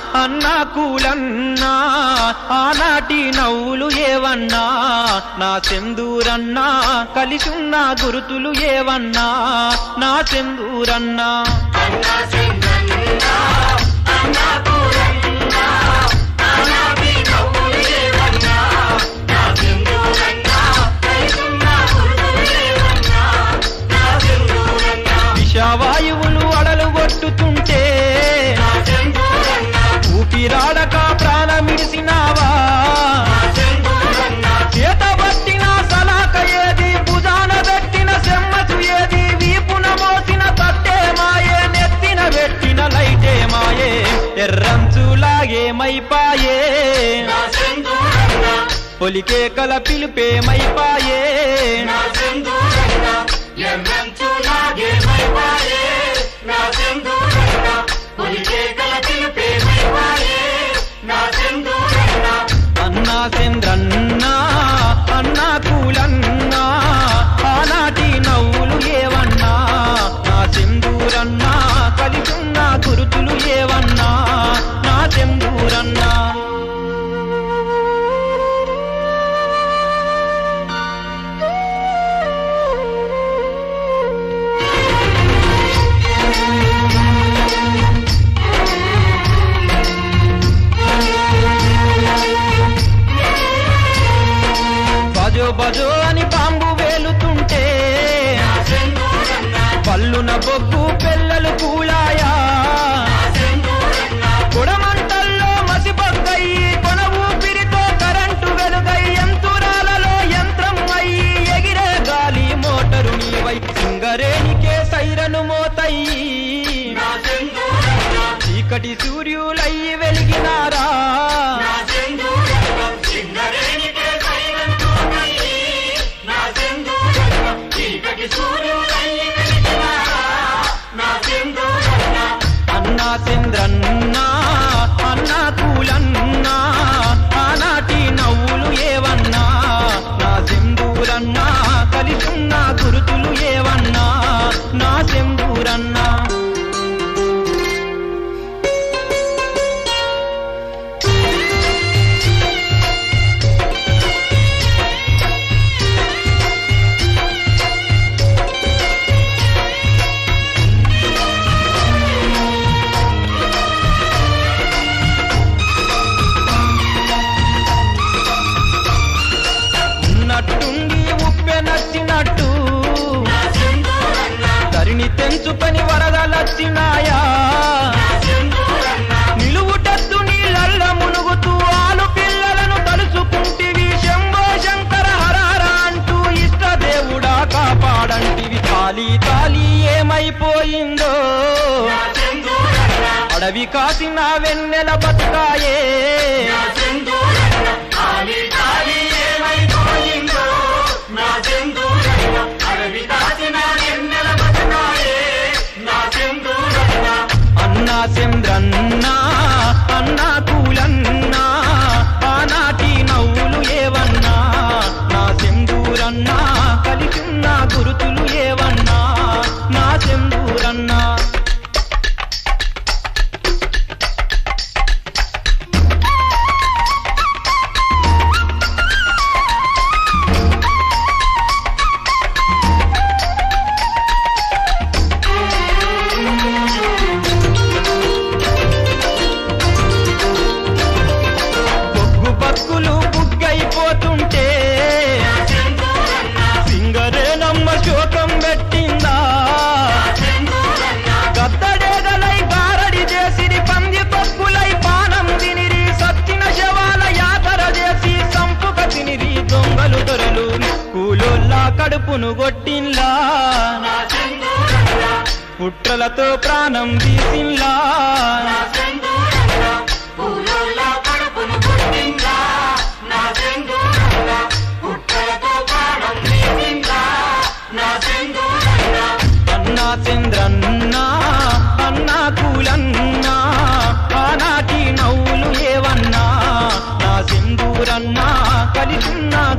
అన్నా కూలన్నా ఆనాటి నవ్వులు ఏవన్నా నా సెందూరన్నా కలిసున్న గురుతులు ఏవన్నా నా సెందూరన్నా అన్నా సింగన్నా అన్నా పూరన్నా ఆనాటి నవ్వులు లేవన్నా నా సింధూరన్నా కలిసున్న గురుతులు లేవన్నా నా సింధూరన్నా విషవాయువులు అడలు కొట్టుతుంటే నా సింధూరన్నా ఊపిరాడక ప్రాణమిడిసినావా నా సింధూరన్నా చేత పట్టిన సలాక ఏది భుజాన పెట్టిన సెమ్మసు ఏది వీపున మోసిన తట్టే మాయే నెత్తిన పెట్టిన లైటే మాయే ఎర్రంచులాగే మైపాయే నా సింధూరన్నా పొలికే కల పిలుపే మైపాయే నా సింధూరన్నా ఎర్రంచులాగే మైపాయే నా సింధూరన్నా పొలికే కల పిలుపే మైపాయే నా సింధూరన్నా అన్నా చంద్రన్నా అన్నా కూలన్నా ఆనాటి నవ్వులు ఏవన్నా నా చెందూరన్నా కలిసున్న గురుతులు ఏవన్నా నా చెందూరన్నా బజో బజో అని పాంబు వేలుతుంటే నా సింధూరన్నా పల్లున బొగ్గు పిల్లలు కూలాయా నా సింధూరన్నా కొడమంటల్లో మసిబొగ్గయి కొన ఊపిరితో కరెంటు వెలుగై యంతురాలలో యంత్రం అయ్యి ఎగిరే గాలి మోటరు నీవై సింగరేణికే సైరను మోతయి నా సింధూరన్నా చీకటి సూర్యులయ్యి వెలిగినారా నా సింధూరన్నా సింగరేణికే సైనంతోనయ్యి నా సింధూరన్నా చీకటి సూర్యులయ్యి వెలిగినారా నా సింధూరన్నా అన్నా చంద్రన్నా అన్నా కూలన్నా ఆనాటి నవ్వులు ఏవన్నా నా సింధూరన్నా కలిసున్న గురుతులు ఏవన్నా నా సింధూరన్నా ఉన్నట్టుండి ఉప్పె నచ్చినట్టు నా సింధూరన్నా ధరిని తెంచుకొని వరదలచ్చినాయా నా సింధూరన్నా నిలువుటద్దు నీళ్ళల్ల మునుగుతూ ఆలు పిల్లలను తలుచుకుంటివి శంభో శంకర హరార అంటూ ఇష్ట దేవుడా కాపాడంటివి తాలి తాలి ఏమైపోయిందో నా సింధూరన్నా అడవి కాసిన వెన్నెల బతుకాయే నా సింధూరన్నా కాలి కాలి ఏమైపోయిందో నా సింధూరన్నా అడవి దాచిన ఎన్నెల బతకాయే నా సింధూరన్నా అన్నా చంద్రన్నా అన్నా కూలన్నా ఆనాటి నవ్వులు ఏవన్నా నా సింధూరన్నా కలిసున్న గురుతులు ఏవన్నా నా సింధూరన్నా బొగ్గు బతుకులు బుగ్గైపోతుంటే నా సింధూరన్నా సింగరేనమ్మ శోకం పెట్టిందా నా సింధూరన్నా గద్దడేగలై గారడి చేసిరి పంది పక్కులై పానం తినిరి సత్తిన శవాల యాతర చేసి సంపుక తినిరి దొంగలు దొరలు కూలోల్లా కడుపును కొట్టిన్లా నా సింధూరన్నా పుట్రలతో ప్రాణం తీసిన్లా నా సింధూరన్నా పూలోళ్ళ కడుపును పుట్టిందా నా సింధూరన్నా పుట్టలతో ప్రాణం తీసిందా నా సింధూరన్నా అన్నా చంద్రన్నా అన్నా కూలన్నా ఆనాటి నవ్వులు ఏవన్నా నా సింధూరన్నా కలిసున్న